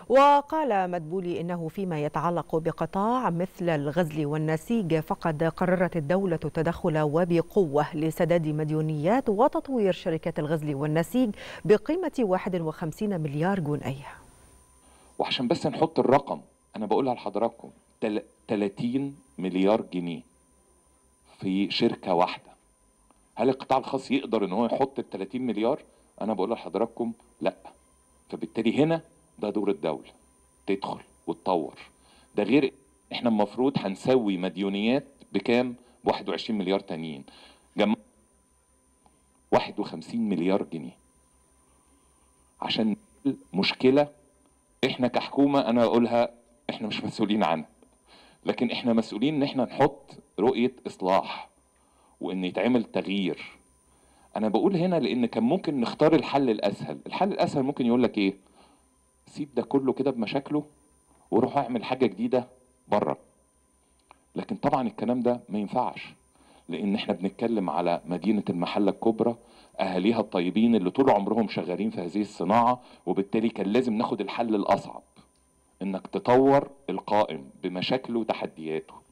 وقال مدبولي إنه فيما يتعلق بقطاع مثل الغزل والنسيج فقد قررت الدولة التدخل وبقوة لسداد مديونيات وتطوير شركة الغزل والنسيج بقيمة 51 مليار جنيه وعشان بس نحط الرقم انا بقولها لحضراتكم تل- 30 مليار جنيه في شركه واحده هل القطاع الخاص يقدر ان هو يحط ال 30 مليار انا بقول لحضراتكم لا فبالتالي هنا ده دور الدوله تدخل وتطور ده غير احنا المفروض هنسوي مديونيات بكام ب 21 مليار تانيين جمع 51 مليار جنيه عشان نحل مشكله احنا كحكومه انا اقولها احنا مش مسؤولين عنها لكن احنا مسؤولين ان احنا نحط رؤيه اصلاح وان يتعمل تغيير انا بقول هنا لان كان ممكن نختار الحل الاسهل الحل الاسهل ممكن يقول لك ايه سيب ده كله كده بمشاكله وروح اعمل حاجه جديده بره لكن طبعا الكلام ده ما ينفعش لان احنا بنتكلم على مدينه المحله الكبرى اهاليها الطيبين اللي طول عمرهم شغالين في هذه الصناعه وبالتالي كان لازم ناخد الحل الاصعب انك تطور القائم بمشاكله وتحدياته